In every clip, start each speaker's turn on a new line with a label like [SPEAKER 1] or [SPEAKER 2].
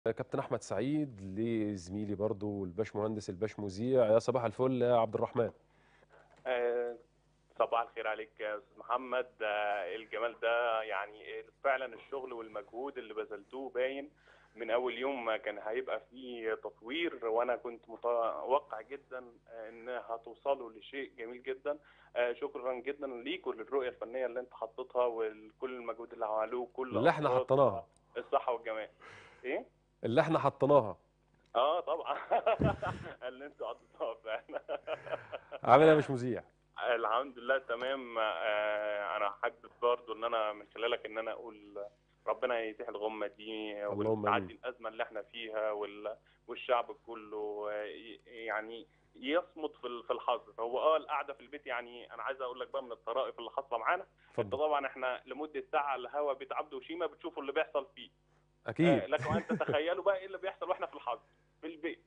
[SPEAKER 1] كابتن احمد سعيد لزميلي برضو الباشمهندس الباش مذيع يا صباح الفل يا عبد الرحمن
[SPEAKER 2] آه، صباح الخير عليك يا استاذ محمد آه، الجمال ده يعني فعلا الشغل والمجهود اللي بذلتوه باين من اول يوم ما كان هيبقى فيه تطوير وانا كنت متوقع جدا ان هتوصلوا لشيء جميل جدا آه، شكرا جدا ليك وللرؤيه الفنيه اللي انت حطيتها وكل المجهود اللي عملوه كل
[SPEAKER 1] اللي احنا
[SPEAKER 2] أفراد
[SPEAKER 1] حطيناها
[SPEAKER 2] الصحه والجمال ايه
[SPEAKER 1] اللي احنا حطيناها
[SPEAKER 2] اه طبعا اللي انتوا حطيتوها فعلا
[SPEAKER 1] عامل ايه يا مش مذيع
[SPEAKER 2] الحمد لله تمام آه، انا حابب برضو ان انا من خلالك ان انا اقول ربنا يزيح الغمه دي
[SPEAKER 1] اللهم
[SPEAKER 2] وتعدي
[SPEAKER 1] آمين.
[SPEAKER 2] الازمه اللي احنا فيها وال- والشعب كله آه، ي- يعني يصمد في ال- في الحظر هو اه القعده في البيت يعني انا عايز اقول لك بقى من الطرائف اللي حاصله معانا انت
[SPEAKER 1] اتفضل
[SPEAKER 2] طبعا احنا لمده ساعه على الهوا بيت عبده وشيمه بتشوفوا اللي بيحصل فيه آه،
[SPEAKER 1] اكيد
[SPEAKER 2] لكم ان تتخيلوا بقى ايه اللي بيحصل واحنا في الحظر في البيت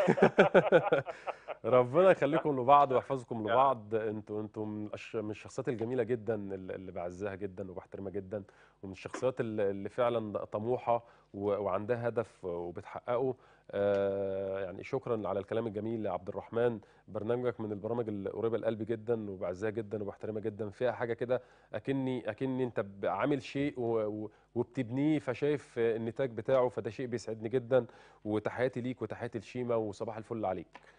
[SPEAKER 1] ربنا يخليكم لبعض ويحفظكم
[SPEAKER 2] يا
[SPEAKER 1] لبعض انتوا انتوا من الش- من الشخصيات الجميله جدا اللي اللي بعزها جدا وبحترمها جدا ومن الشخصيات اللي اللي فعلا طموحه و- وعندها هدف وبتحققه آه، يعني شكرا على الكلام الجميل يا عبد الرحمن برنامجك من البرامج القريبه لقلبي جدا وبعزها جدا وبحترمها جدا فيها حاجه كده اكني اكني انت ب- عامل شيء و- و- وبتبنيه فشايف النتاج بتاعه فده شيء بيسعدني جدا وتحياتي ليك وتحياتي لشيماء وصباح الفل عليك